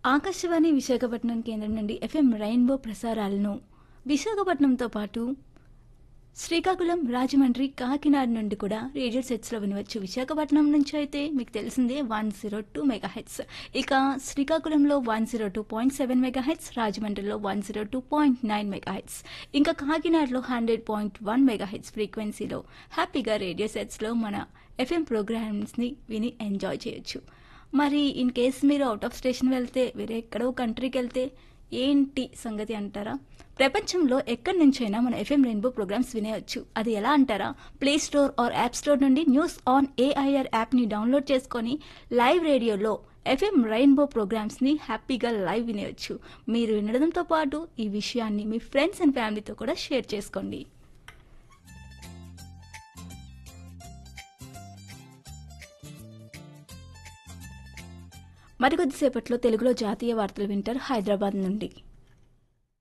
ఆకాశవాణి విశాఖపట్నం కేంద్రం నుండి FM rainbow ప్రసారాలను విశాఖపట్నంతో పాటు శ్రీకాకుళం రాజమండ్రి కాకినాడ నుండి కూడా రేడియో సెట్స్లో వినవచ్చు విశాఖపట్నం నుంచి అయితే మీకు తెలిసిందే one zero two mega hertz ఇక శ్రీకాకుళంలో one zero two point seven mega hertz రాజమండ్రిలో one zero two point nine mega hertz ఇంకా కాకినాడలో hundred point one mega hertz ఫ్రీక్వెన్సీలో హ్యాపీగా రేడియో సెట్స్లో మన ఎఫ్ఎం ప్రోగ్రామ్స్ని విని ఎంజాయ్ చేయొచ్చు మరి ఇన్ కేస్ మీరు అవుట్ ఆఫ్ స్టేషన్ వెళ్తే వేరే ఎక్కడో కంట్రీకి వెళ్తే ఏంటి సంగతి అంటారా ప్రపంచంలో ఎక్కడి నుంచైనా మన ఎఫ్ఎం రెయిన్బో ప్రోగ్రామ్స్ వినేయచ్చు అది ఎలా అంటారా play store or app store నుండి న్యూస్ ఆన్ ఏఐఆర్ యాప్ని డౌన్లోడ్ చేసుకొని లైవ్ రేడియోలో ఎఫ్ఎం రెయిన్బో ప్రోగ్రామ్స్ని హ్యాపీగా లైవ్ వినేయచ్చు మీరు వినడంతో పాటు ఈ విషయాన్ని మీ ఫ్రెండ్స్ అండ్ ఫ్యామిలీతో కూడా షేర్ చేసుకోండి మరికొద్దిసేపట్లో తెలుగులో జాతీయ వార్తలు వింటారు హైదరాబాద్ నుండి